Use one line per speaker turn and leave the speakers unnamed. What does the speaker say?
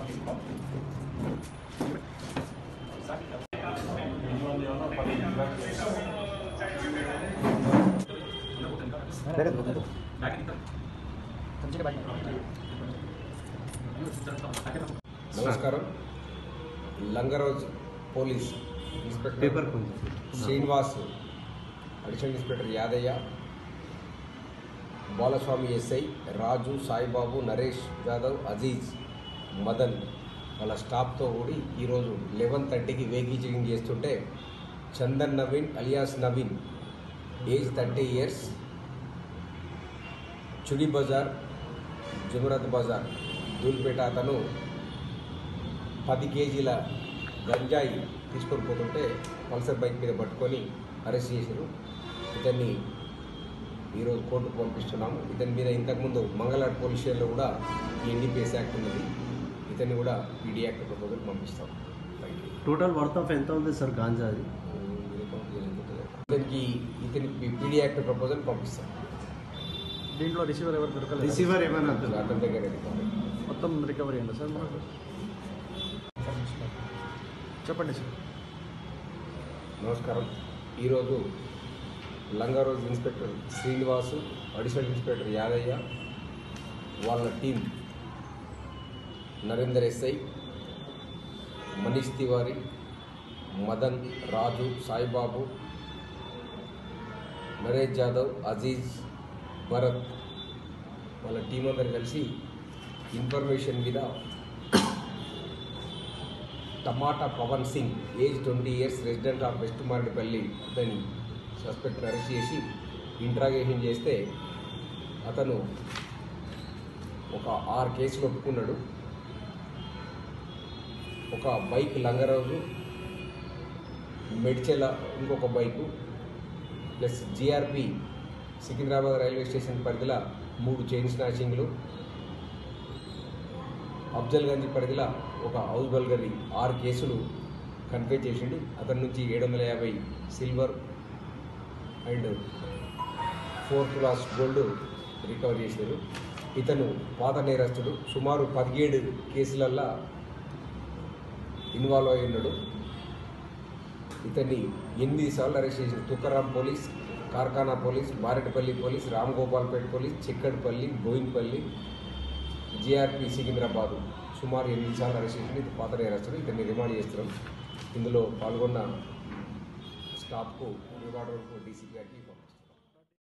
నమస్కారం Langar Houz police inspector
పేపర్
Srinivas additional inspector Yadaiah Balaswamy SI Raju Saibaba Naresh Yadav Aziz Madan వాళ్ళ స్టాఫ్తో కూడి ఈరోజు లెవెన్ థర్టీకి వెహికల్ చెకింగ్ చేస్తుంటే Chandan Naveen alias Naveen age thirty years Chudi Bazaar Jumerat Bazaar Dhoolpet అతను పది కేజీల గంజాయి తీసుకొని పోతుంటే పల్సర్ బైక్ మీద పట్టుకొని అరెస్ట్ చేశారు ఇతన్ని ఈరోజు కోర్టుకు పంపిస్తున్నాము ఇతని మీద ఇంతకుముందు మంగళాడు పోలీస్ స్టేషన్లో కూడా ఈ ఎన్డీపీఎస్ యాక్ట్ ఉన్నది ఇతన్ని కూడా పీడీ యాక్ట్ ప్రపోజల్ పంపిస్తాం thank you
total worth of ఎంత ఉంది సార్ గాంజా అది
ఇతనికి ఇతనికి పీడీ యాక్ట్ ప్రపోజల్ పంపిస్తాం
దీంట్లో రిసీవర్ ఎవరు దొరకలేదు
రిసీవర్ ఏమైనా
అతని దగ్గర రికవరీ.
మొత్తం రికవరీ అండి సార్ మనకు చెప్పండి సార్
నమస్కారం ఈరోజు Langar Houz inspector Srinivas additional inspector Yadaiah వాళ్ళ టీం నరేందర్ ఎస్ఐ మనీష్ తివారీ మదన్ రాజు సాయిబాబు నరేష్ జాదవ్ అజీజ్ భరత్ వాళ్ళ టీం అందరు కలిసి ఇన్ఫర్మేషన్ మీద tomato Pawan Singh age twenty years resident of west Maredpally అతని సస్పెక్ట్ అరెస్ట్ చేసి ఇంట్రాగేషన్ చేస్తే అతను ఒక ఆరు కేసులు ఒప్పుకున్నాడు ఒక బైక్ లంగరోజు మెడ్చెల ఇంకొక bike plus GRP Secunderabad railway station పరిధిలో మూడు చైన్ స్నాచింగ్లు అఫ్జల్గంజ్ పరిధిలో ఒక హౌస్ బల్గరీ ఆరు కేసులు కన్ఫే చేసిండు అతని నుంచి ఏడు వందల యాభై silver and four class gold recover చేశారు ఇతను పాత నేరస్తుడు సుమారు పదిహేడు కేసులల్లో ఇన్వాల్వ్ అయి ఉన్నాడు ఇతన్ని ఎనిమిది సార్లు అరెస్ట్ చేసింది తుకారాం పోలీస్ కార్ఖానా పోలీస్ బారెటపల్లి police Ramgopalpet police Chikkadpally Bowenpally GRP Secunderabad సుమారు ఎనిమిది సార్లు అరెస్ట్ చేసింది ఇది పాత నేరస్తుడు ఇతన్ని రిమాండ్ చేస్తున్నాం ఇందులో పాల్గొన్న స్టాఫ్కు రివార్డు డీసీపీ గారికి